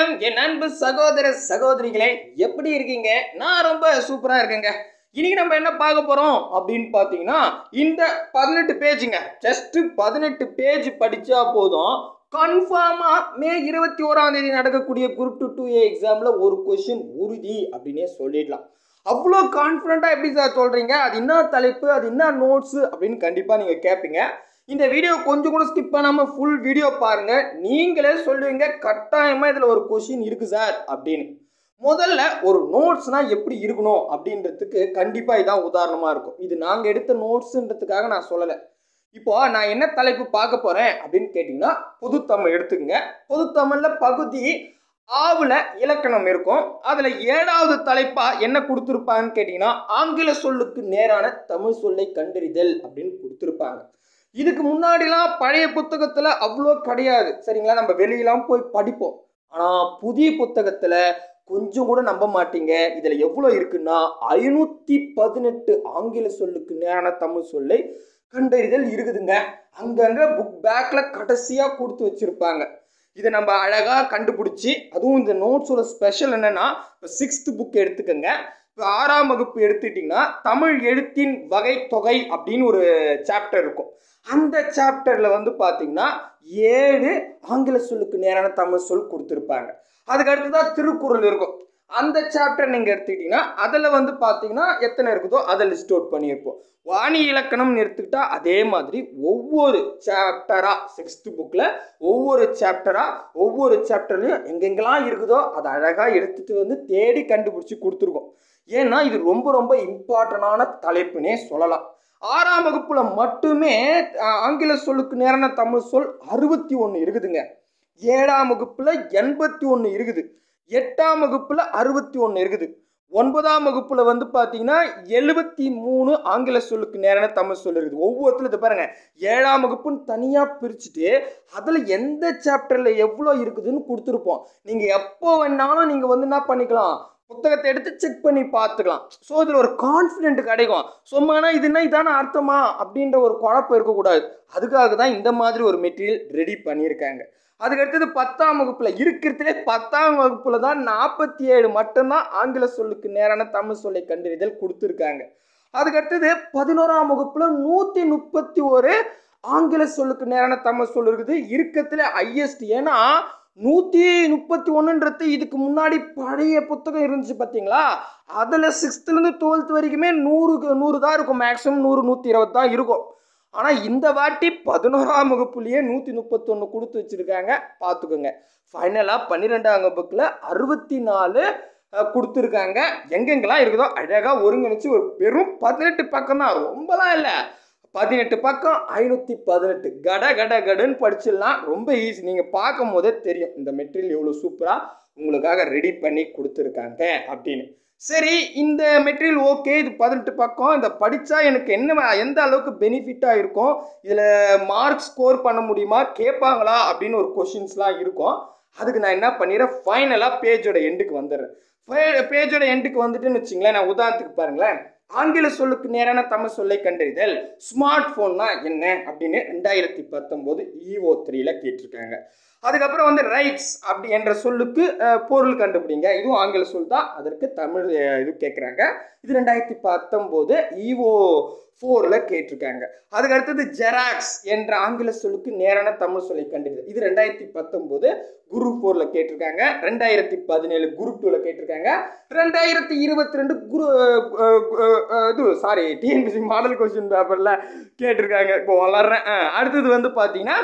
வணக்கம் என் அன்பு சகோதர சகோதரிகளே எப்படி இருக்கீங்க நான் ரொம்ப சூப்பரா இருக்கேங்க இன்னைக்கு நம்ம என்ன பார்க்க போறோம் அப்படின்னு பார்த்தீங்கன்னா இந்த பதினெட்டு பேஜுங்க ஜஸ்ட் பதினெட்டு பேஜ் படிச்சா போதும் கன்ஃபார்மா மே இருபத்தி ஓராம் தேதி நடக்கக்கூடிய குரூப் டூ டூ ஏ எக்ஸாம்ல ஒரு கொஷின் உறுதி அப்படின்னே சொல்லிடலாம் அவ்வளோ கான்ஃபிடண்ட்டாக எப்படி சார் சொல்கிறீங்க அது என்ன தலைப்பு அது என்ன நோட்ஸு அப்படின்னு கண்டிப்பாக நீங்கள் கேட்பீங்க இந்த வீடியோ கொஞ்சம் கூட ஸ்கிப் பண்ணாமல் ஃபுல் வீடியோ பாருங்கள் நீங்களே சொல்லுவீங்க கட்டாயமாக இதில் ஒரு கொஷின் இருக்குது சார் அப்படின்னு முதல்ல ஒரு நோட்ஸ்னால் எப்படி இருக்கணும் அப்படின்றதுக்கு கண்டிப்பாக இதான் உதாரணமாக இருக்கும் இது நாங்கள் எடுத்த நோட்ஸுன்றதுக்காக நான் சொல்லலை இப்போ நான் என்ன தலைப்பு பார்க்க போகிறேன் அப்படின்னு கேட்டிங்கன்னா பொதுத்தமிழ் எடுத்துக்கங்க பொதுத்தமிழில் பகுதி ஆவுல இலக்கணம் இருக்கும் அதில் ஏழாவது தலைப்பாக என்ன கொடுத்துருப்பாங்கன்னு கேட்டிங்கன்னா ஆங்கில சொல்லுக்கு நேரான தமிழ் சொல்லை கண்டறிதல் அப்படின்னு கொடுத்துருப்பாங்க இதுக்கு முன்னாடிலாம் பழைய புத்தகத்தில் அவ்வளோ கிடையாது சரிங்களா நம்ம வெளியெல்லாம் போய் படிப்போம் ஆனால் புதிய புத்தகத்தில் கொஞ்சம் கூட நம்ப மாட்டீங்க இதில் எவ்வளோ இருக்குன்னா ஐநூற்றி பதினெட்டு ஆங்கில சொல்லுக்கு நேரான தமிழ் சொல்லை கண்டறிதல் இருக்குதுங்க அங்கங்கே புக் பேக்கில் கடைசியாக கொடுத்து வச்சுருப்பாங்க இதை நம்ம அழகாக கண்டுபிடிச்சி அதுவும் இந்த நோட்ஸோட ஸ்பெஷல் என்னென்னா இப்போ சிக்ஸ்த்து புக் எடுத்துக்கோங்க இப்போ ஆறாம் வகுப்பு எடுத்துட்டிங்கன்னா தமிழ் எழுத்தின் வகை தொகை அப்படின்னு ஒரு சாப்டர் இருக்கும் அந்த சாப்டரில் வந்து பார்த்தீங்கன்னா ஏழு ஆங்கில சொல்லுக்கு நேரான தமிழ் சொல் கொடுத்துருப்பாங்க அதுக்கு அடுத்து தான் திருக்குறள் இருக்கும் அந்த சாப்டர் நீங்கள் எடுத்துக்கிட்டிங்கன்னா அதில் வந்து பார்த்தீங்கன்னா எத்தனை இருக்குதோ அதை லிஸ்ட் அவுட் பண்ணியிருப்போம் வாணி இலக்கணம்னு எடுத்துக்கிட்டா அதே மாதிரி ஒவ்வொரு சாப்டராக சிக்ஸ்த்து புக்கில் ஒவ்வொரு சாப்டராக ஒவ்வொரு சாப்டர்லையும் எங்கெங்கெல்லாம் இருக்குதோ அதை அழகாக எடுத்துகிட்டு வந்து தேடி கண்டுபிடிச்சி கொடுத்துருக்கோம் ஏன்னா இது ரொம்ப ரொம்ப இம்பார்ட்டண்டான தலைப்புனே சொல்லலாம் ஆறாம் வகுப்புல மட்டுமே அஹ், ஆங்கில சொல்லுக்கு நேரான தமிழ் சொல் அறுபத்தி ஒன்று இருக்குதுங்க ஏழாம் வகுப்புல எண்பத்தி ஒன்று இருக்குது எட்டாம் வகுப்புல அறுபத்தி ஒன்று இருக்குது ஒன்பதாம் வகுப்புல வந்து பார்த்தீங்கன்னா எழுபத்தி மூணு ஆங்கில சொல்லுக்கு நேரான தமிழ் சொல் இருக்குது ஒவ்வொருத்துல இது பாருங்க ஏழாம் வகுப்புன்னு தனியாக பிரிச்சுட்டு அதில் எந்த சாப்டரில் எவ்வளோ இருக்குதுன்னு கொடுத்துருப்போம் நீங்கள் எப்போ வேணாலும் நீங்கள் வந்து என்ன பண்ணிக்கலாம் புத்தகத்தை எடுத்து செக் பண்ணி பார்த்துக்கலாம் ஸோ இதில் ஒரு கான்ஃபிடென்ட் கிடைக்கும் சும்மானா இதுனா இதான அர்த்தமா அப்படின்ற ஒரு குழப்பம் இருக்கக்கூடாது அதுக்காக தான் இந்த மாதிரி ஒரு மெட்டீரியல் ரெடி பண்ணியிருக்காங்க அதுக்கு அடுத்தது பத்தாம் வகுப்புல இருக்கிறதுலே பத்தாம் வகுப்புல தான் நாற்பத்தி ஏழு மட்டும்தான் ஆங்கில சொல்லுக்கு நேரான தமிழ் சொல்லை கண்டறிதல் கொடுத்துருக்காங்க அதுக்கு அடுத்தது பதினோராம் வகுப்புல நூற்றி முப்பத்தி ஒரு ஆங்கில சொல்லுக்கு நேரான தமிழ் சொல் இருக்குது இருக்கிறதுல ஹையஸ்ட் ஏன்னா நூற்றி முப்பத்தி ஒன்றுன்றது இதுக்கு முன்னாடி பழைய புத்தகம் இருந்துச்சு பார்த்தீங்களா அதில் சிக்ஸ்த்துலேருந்து டுவெல்த் வரைக்குமே நூறுக்கு நூறு தான் இருக்கும் மேக்ஸிமம் நூறு நூற்றி இருபது தான் இருக்கும் ஆனால் இந்த வாட்டி பதினோராம் வகுப்புலேயே நூற்றி முப்பத்தொன்று கொடுத்து வச்சுருக்காங்க பார்த்துக்கோங்க ஃபைனலாக பன்னிரெண்டாம் வகுப்புல அறுபத்தி நாலு அஹ், கொடுத்துருக்காங்க எங்கெங்கெல்லாம் இருக்குதோ அழகாக ஒருங்கிணைச்சு ஒரு வெறும் பதினெட்டு பக்கம் தான் ரொம்பலாம் இல்லை பதினெட்டு பக்கம் ஐநூற்றி பதினெட்டு கட கட கடன்னு படிச்சிடலாம் ரொம்ப ஈஸி நீங்கள் பார்க்கும் போதே தெரியும் இந்த மெட்டீரியல் எவ்வளோ சூப்பராக உங்களுக்காக ரெடி பண்ணி கொடுத்துருக்காங்க அப்படின்னு சரி இந்த மெட்டீரியல் ஓகே இது பதினெட்டு பக்கம் இந்த படித்தா எனக்கு என்ன எந்த அளவுக்கு பெனிஃபிட்டாக இருக்கும் இதில் மார்க் ஸ்கோர் பண்ண முடியுமா கேட்பாங்களா அப்படின்னு ஒரு கொஷின்ஸ்லாம் இருக்கும் அதுக்கு நான் என்ன பண்ணிடுறேன் ஃபைனலாக பேஜோட எண்டுக்கு வந்துடுறேன் பேஜோட எண்டுக்கு வந்துட்டுன்னு வச்சிங்களேன் நான் உதாரணத்துக்கு பாருங்களேன் ஆங்கில சொல்லுக்கு நேரான தமிழ் சொல்லை கண்டறிதல் ஸ்மார்ட் ஃபோன்னா என்ன அப்படின்னு ரெண்டாயிரத்தி பத்தொம்போது இஓ த்ரீல கேட்டிருக்காங்க அதுக்கப்புறம் வந்து ரைட்ஸ் அப்படி என்ற சொல்லுக்கு அஹ், பொருள் கண்டுபிடிங்க இதுவும் ஆங்கில சொல் தான் அதற்கு தமிழ் அஹ், இது கேட்குறாங்க இது ரெண்டாயிரத்தி பத்தொம்போது இஓ ஃபோரில் கேட்டிருக்காங்க அதுக்கு அடுத்தது ஜெராக்ஸ் என்ற ஆங்கில சொல்லுக்கு நேரான தமிழ் சொல்லை கண்டறிதல் இது ரெண்டாயிரத்தி பத்தொம்போது குரு ஃபோரில் கேட்டிருக்காங்க ரெண்டாயிரத்தி பதினேழு குரூப் டூவில் கேட்டிருக்காங்க ரெண்டாயிரத்தி இருபத்தி ரெண்டு குரு அஹ், அஹ், அஹ், இது சாரி டிஎன்பிசி மாடல் கொஸ்டின் பேப்பரில் கேட்டிருக்காங்க இப்போ வளர்றேன் அஹ், அடுத்தது வந்து பார்த்தீங்கன்னா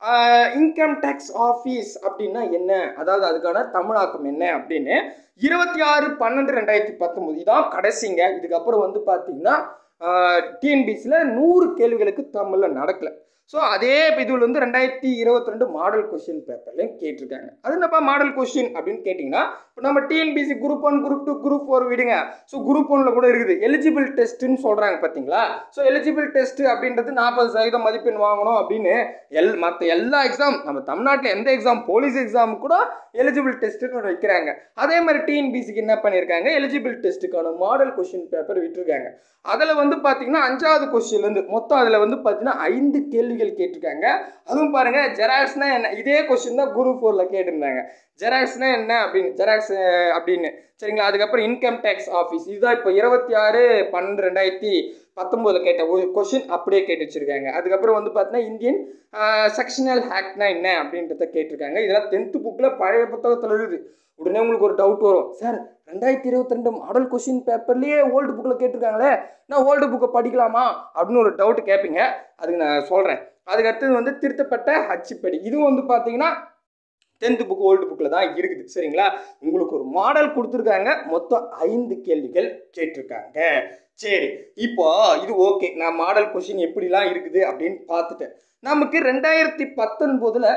இன்கம் டேக்ஸ் ஆஃபீஸ் அப்படின்னா என்ன அதாவது அதுக்கான தமிழாக்கம் என்ன அப்படின்னு இருபத்தி ஆறு பன்னெண்டு ரெண்டாயிரத்தி பத்தொம்போது இதான் கடைசிங்க இதுக்கப்புறம் வந்து பார்த்தீங்கன்னா டிஎன்பிசியில் நூறு கேள்விகளுக்கு தமிழில் நடக்கலை ஸோ அதே இதுல வந்து ரெண்டாயிரத்தி இருபத்தி ரெண்டு மாடல் கொஸ்டின் பேப்பர்லையும் கேட்டிருக்காங்க அது என்னப்பா மாடல் கொஸ்டின் அப்படின்னு கேட்டிங்கன்னா இப்போ நம்ம TNPSC group one group two group four விடுங்க ஸோ குரூப் ஒன்ல கூட இருக்குது எலிஜிபிள் டெஸ்ட்டுன்னு சொல்கிறாங்க பார்த்தீங்களா ஸோ எலிஜிபிள் டெஸ்ட் அப்படின்றது நாற்பது சதவீதம் மதிப்பெண் வாங்கணும் அப்படின்னு எல் மற்ற எல்லா எக்ஸாம் நம்ம தமிழ்நாட்டில் எந்த எக்ஸாம் போலீஸ் எக்ஸாம் கூட எலிஜிபிள் டெஸ்ட்டுன்னு ஒன்று வைக்கிறாங்க அதே மாதிரி டிஎன்பிசிக்கு என்ன பண்ணியிருக்காங்க எலிஜிபிள் டெஸ்ட்டுக்கான மாடல் கொஸ்டின் பேப்பர் விட்டுருக்காங்க அதில் வந்து பார்த்தீங்கன்னா அஞ்சாவது கொஸ்டின்லேருந்து மொத்தம் அதில் வந்து பார்த்தீங்கன்னா ஐந்து கேள்விகள் கேள்விகள் கேட்டிருக்காங்க அதுவும் பாருங்க ஜெராக்ஸ்னா என்ன இதே கொஸ்டின் தான் குரு ஃபோரில் கேட்டிருந்தாங்க ஜெராக்ஸ்னா என்ன அப்படின்னு ஜெராக்ஸ் அப்படின்னு சரிங்களா அதுக்கப்புறம் இன்கம் டேக்ஸ் ஆஃபீஸ் இதுதான் இப்போ இருபத்தி ஆறு பன்னெண்டு ரெண்டாயிரத்தி பத்தொம்போதில் கேட்ட ஒரு கொஷின் அப்படியே கேட்டு வச்சிருக்காங்க அதுக்கப்புறம் வந்து பார்த்தீங்கன்னா இந்தியன் செக்ஷனல் ஹேக்னா என்ன அப்படின்றத கேட்டிருக்காங்க இதெல்லாம் டென்த்து புக்கில் பழைய புத்தகத்தில் இருக்குது உடனே உங்களுக்கு ஒரு டவுட் வரும் சார் ரெண்டாயிரத்தி இருபத்தி ரெண்டு மாடல் கொஷின் பேப்பர்லேயே ஓல்டு புக்கில் கேட்டிருக்காங்களே நான் ஓல்டு புக்கை படிக்கலாமா அப்படின்னு ஒரு டவுட் கேட்பீங்க அதுக்கு நான் சொல்கிறேன் அதுக்கு அடுத்தது வந்து திருத்தப்பட்ட அச்சுப்படி இதுவும் வந்து பார்த்தீங்கன்னா டென்த்து புக் ஓல்டு புக்கில் தான் இருக்குது சரிங்களா உங்களுக்கு ஒரு மாடல் கொடுத்துருக்காங்க மொத்தம் ஐந்து கேள்விகள் கேட்டிருக்காங்க சரி இப்போ இது ஓகே நான் மாடல் கொஷின் எப்படிலாம் இருக்குது அப்படின்னு பார்த்துட்டேன் நமக்கு ரெண்டாயிரத்தி பத்தொன்பதில்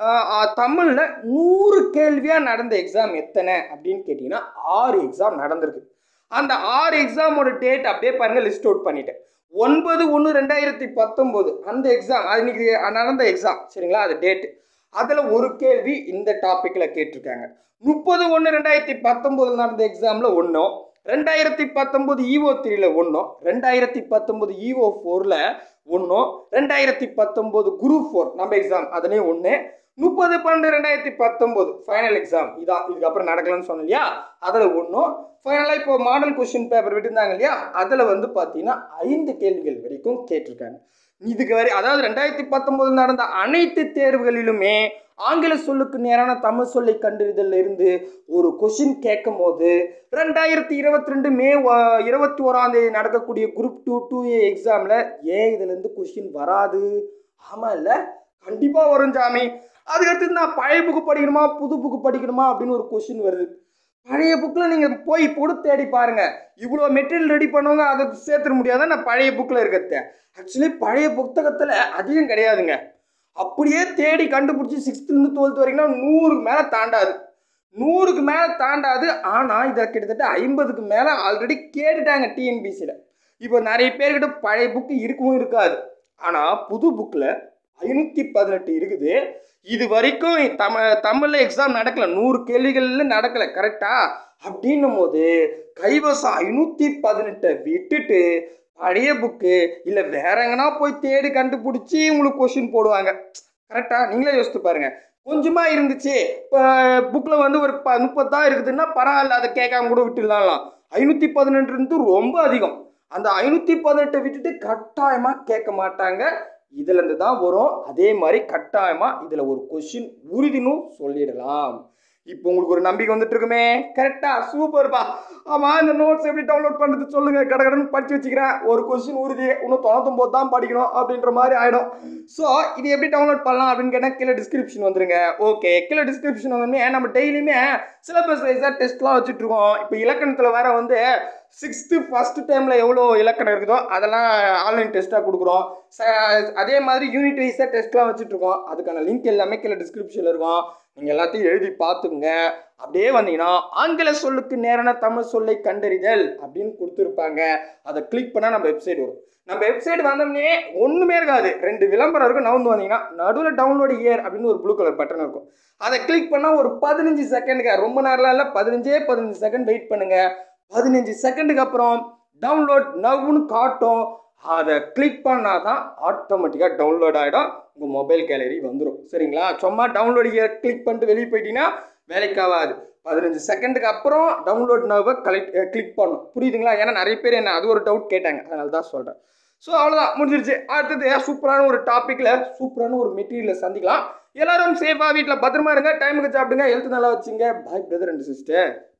தமிழில் நூறு கேள்வியாக நடந்த எக்ஸாம் எத்தனை அப்படின்னு கேட்டிங்கன்னா ஆறு எக்ஸாம் நடந்திருக்கு அந்த ஆறு எக்ஸாமோட டேட் அப்படியே பாருங்கள் லிஸ்ட் அவுட் பண்ணிட்டேன் ஒன்பது ஒன்று ரெண்டாயிரத்தி பத்தொம்போது அந்த எக்ஸாம் அது இன்னைக்கு நடந்த எக்ஸாம் சரிங்களா அது டேட்டு அதில் ஒரு கேள்வி இந்த டாப்பிக்கில் கேட்டிருக்காங்க முப்பது ஒன்று ரெண்டாயிரத்தி பத்தொம்போதில் நடந்த எக்ஸாமில் ஒன்றும் ரெண்டாயிரத்தி பத்தொம்போது இஓ த்ரீல ஒன்றும் ரெண்டாயிரத்தி பத்தொம்போது இஓ ஃபோரில் ஒன்றும் ரெண்டாயிரத்தி பத்தொம்போது குரூப் ஃபோர் நம்ம எக்ஸாம் அதுலேயும் ஒன்று முப்பது பன்னெண்டு ரெண்டாயிரத்தி பத்தொம்போது ஃபைனல் எக்ஸாம் இதான் இதுக்கப்புறம் நடக்கலன்னு சொன்னேன் இல்லையா அதில் ஒன்றும் ஃபைனலாக இப்போ மாடல் கொஷின் பேப்பர் விட்டுருந்தாங்க இல்லையா அதில் வந்து பார்த்தீங்கன்னா ஐந்து கேள்விகள் வரைக்கும் கேட்டிருக்காங்க இதுக்கு வரை அதாவது ரெண்டாயிரத்தி பத்தொம்போதில் நடந்த அனைத்து தேர்வுகளிலுமே ஆங்கில சொல்லுக்கு நேரான தமிழ் சொல்லை கண்டறிதல்ல இருந்து ஒரு கொஷின் கேட்கும் போது ரெண்டாயிரத்தி இருபத்தி ரெண்டு மே வ- இருபத்தி ஓராம் தேதி நடக்கக்கூடிய குரூப் டூ டூ ஏ எக்ஸாமில் ஏன் இதுலேருந்து கொஷின் வராது ஆமாம் இல்லை கண்டிப்பாக வரும் சாமி அதுக்கடுத்து நான் பழைய புக்கு படிக்கணுமா புது புக்கு படிக்கணுமா அப்படின்னு ஒரு கொஷின் வருது பழைய புக்கில் நீங்கள் போய் கூட தேடி பாருங்க இவ்வளோ மெட்டீரியல் ரெடி பண்ணவங்க அதை சேர்த்துட முடியாத நான் பழைய புக்கில் இருக்கிறத ஆக்சுவலி பழைய புத்தகத்தில் அதிகம் கிடையாதுங்க அப்படியே தேடி கண்டுபிடிச்சி சிக்ஸ்த்துலேருந்து டுவெல்த் வரைக்கும் நூறுக்கு மேலே தாண்டாது நூறுக்கு மேலே தாண்டாது ஆனால் இதை கிட்டத்தட்ட ஐம்பதுக்கு மேலே ஆல்ரெடி கேட்டுட்டாங்க டிஎன்பிசியில் இப்போ நிறைய பேர்கிட்ட பழைய புக்கு இருக்கவும் இருக்காது ஆனால் புது புக்கில் ஐநூற்றி பதினெட்டு இருக்குது இது வரைக்கும் தமி தமிழில் எக்ஸாம் நடக்கல நூறு கேள்விகளில் நடக்கல கரெக்டா அப்படின்னும் போது கைவசம் ஐநூற்றி பதினெட்டை விட்டுட்டு பழைய புக்கு இல்லை வேற எங்கன்னா போய் தேடி கண்டுபிடிச்சி உங்களுக்கு கொஷின் போடுவாங்க கரெக்டா நீங்களே யோசித்து பாருங்க கொஞ்சமாக இருந்துச்சு இப்போ புக்கில் வந்து ஒரு ப முப்பத்தா இருக்குதுன்னா பரவாயில்ல அதை கேட்காம கூட விட்டுடலாம் ஐநூற்றி பதினெட்டு ரொம்ப அதிகம் அந்த ஐநூற்றி பதினெட்டை விட்டுட்டு கட்டாயமாக கேட்க மாட்டாங்க இதுலேருந்து தான் வரும் அதே மாதிரி கட்டாயமாக இதில் ஒரு கொஷின் உறுதினு சொல்லிடலாம் இப்போ உங்களுக்கு ஒரு நம்பிக்கை வந்துட்டு இருக்குமே கரெக்டா சூப்பர்ப்பா ஆமாம் இந்த நோட்ஸ் எப்படி டவுன்லோட் பண்ணுறது சொல்லுங்க கடகடன்னு படிச்சு வச்சுக்கிறேன் ஒரு கொஸ்டின் உறுதி இன்னும் தொண்ணூத்தொம்பது தான் படிக்கணும் அப்படின்ற மாதிரி ஆகிடும் ஸோ இது எப்படி டவுன்லோட் பண்ணலாம் அப்படின்னு கேட்டால் கீழே டிஸ்கிரிப்ஷன் வந்துருங்க ஓகே கீழே டிஸ்கிரிப்ஷன் வந்தோடனே நம்ம டெய்லியுமே சிலபஸ் வைஸாக டெஸ்ட்லாம் வச்சுட்ருக்கோம் இப்போ இலக்கணத்தில் வேற வந்து சிக்ஸ்த்து ஃபஸ்ட்டு டைமில் எவ்வளோ இலக்கணம் இருக்குதோ அதெல்லாம் ஆன்லைன் டெஸ்ட்டாக கொடுக்குறோம் ச- அதே மாதிரி யூனிட் வைஸாக டெஸ்ட்லாம் வச்சுட்ருக்கோம் அதுக்கான லிங்க் எல்லாமே கீழே டிஸ்கிரிப்ஷனில் இருக்கும் நீங்கள் எல்லாத்தையும் எழுதி பார்த்துக்குங்க அப்படியே வந்தீங்கன்னா ஆங்கில சொல்லுக்கு நேரான தமிழ் சொல்லை கண்டறிதல் அப்படின்னு கொடுத்துருப்பாங்க அதை கிளிக் பண்ணால் நம்ம வெப்சைட் வரும் நம்ம வெப்சைட் வந்தோம்னே ஒன்றுமே இருக்காது ரெண்டு விளம்பரம் இருக்கும் நவுந்து வந்தீங்கன்னா நடுவில் டவுன்லோட் இயர் அப்படின்னு ஒரு ப்ளூ கலர் பட்டன் இருக்கும் அதை கிளிக் பண்ணால் ஒரு பதினஞ்சு செகண்டுக்கு ரொம்ப நேரம்லாம் இல்லை பதினஞ்சே பதினஞ்சு செகண்ட் வெயிட் பண்ணுங்க பதினஞ்சு செகண்டுக்கு அப்புறம் டவுன்லோட் நவ்னு காட்டும் அதை கிளிக் பண்ணால் தான் ஆட்டோமேட்டிக்காக டவுன்லோட் ஆகிடும் உங்கள் மொபைல் கேலரி வந்துடும் சரிங்களா சும்மா டவுன்லோட் கிளிக் பண்ணிட்டு வெளியே போயிட்டீங்கன்னா வேலைக்கு ஆகாது பதினஞ்சு செகண்டுக்கு அப்புறம் டவுன்லோட் நவ்வை கலெக்ட் கிளிக் பண்ணும் புரியுதுங்களா ஏன்னா நிறைய பேர் என்ன அது ஒரு டவுட் கேட்டாங்க அதனால தான் சொல்கிறேன் ஸோ அவ்வளோதான் முடிஞ்சிருச்சு அடுத்தது சூப்பரான ஒரு டாப்பிக்கில் சூப்பரான ஒரு மெட்டீரியலை சந்திக்கலாம் எல்லாரும் சேஃபாக வீட்டில் பத்திரமா இருங்க டைமுக்கு சாப்பிடுங்க ஹெல்த் நல்லா வச்சுங்க பாய் பிரதர் அண்ட் சிஸ்டர்